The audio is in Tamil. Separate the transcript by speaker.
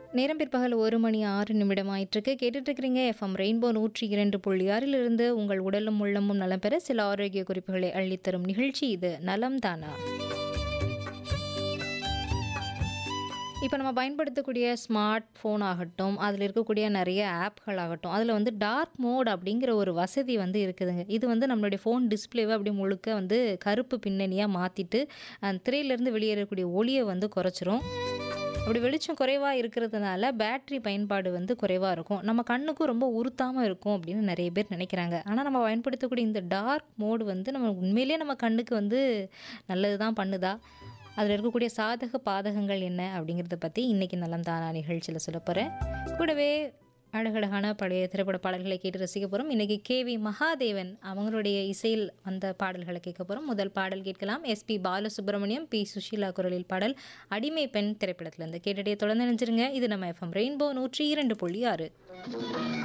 Speaker 1: நேரம் பிற்பகல் ஒரு மணி ஆறு நிமிடம் ஆயிட்டிருக்கு கேட்டுட்டு இருக்கிறீங்க எஃப்எம் ரெயின்போ நூற்றி இரண்டு புள்ளி ஆறிலிருந்து உங்கள் உடலும் உள்ளமும் நலம் பெற சில ஆரோக்கிய குறிப்புகளை அள்ளித்தரும் நிகழ்ச்சி இது நலம் தானா இப்போ நம்ம பயன்படுத்தக்கூடிய ஸ்மார்ட் ஃபோன் ஆகட்டும் அதில் இருக்கக்கூடிய நிறைய ஆப்கள் ஆகட்டும் அதில் வந்து டார்க் மோட் அப்படிங்கிற ஒரு வசதி வந்து இருக்குதுங்க இது வந்து நம்மளுடைய ஃபோன் டிஸ்பிளேவை அப்படி முழுக்க வந்து கருப்பு பின்னணியாக மாற்றிட்டு அந்த திரையிலேருந்து வெளியேறக்கூடிய ஒளியை வந்து குறைச்சிரும் அப்படி வெளிச்சம் குறைவாக இருக்கிறதுனால பேட்ரி பயன்பாடு வந்து குறைவாக இருக்கும் நம்ம கண்ணுக்கும் ரொம்ப உறுத்தாமல் இருக்கும் அப்படின்னு நிறைய பேர் நினைக்கிறாங்க ஆனால் நம்ம பயன்படுத்தக்கூடிய இந்த டார்க் மோடு வந்து நம்ம உண்மையிலேயே நம்ம கண்ணுக்கு வந்து நல்லது தான் பண்ணுதா அதில் இருக்கக்கூடிய சாதக பாதகங்கள் என்ன அப்படிங்கிறத பற்றி இன்றைக்கி நலம் தானா நிகழ்ச்சியில் சொல்ல போகிறேன் கூடவே அழகழகான பழைய திரைப்பட பாடல்களை கேட்டு ரசிக்க போகிறோம் இன்றைக்கி கேவி மகாதேவன் அவங்களுடைய இசையில் வந்த பாடல்களை கேட்க போகிறோம் முதல் பாடல் கேட்கலாம் எஸ்பி பாலசுப்ரமணியம் பி சுஷீலா குரலில் பாடல் அடிமை பெண் திரைப்படத்திலேருந்து கேட்டுட்டே தொடர்ந்து நினைச்சிருங்க இது நம்ம எஃப்எம் ரெயின்போ நூற்றி இரண்டு புள்ளி ஆறு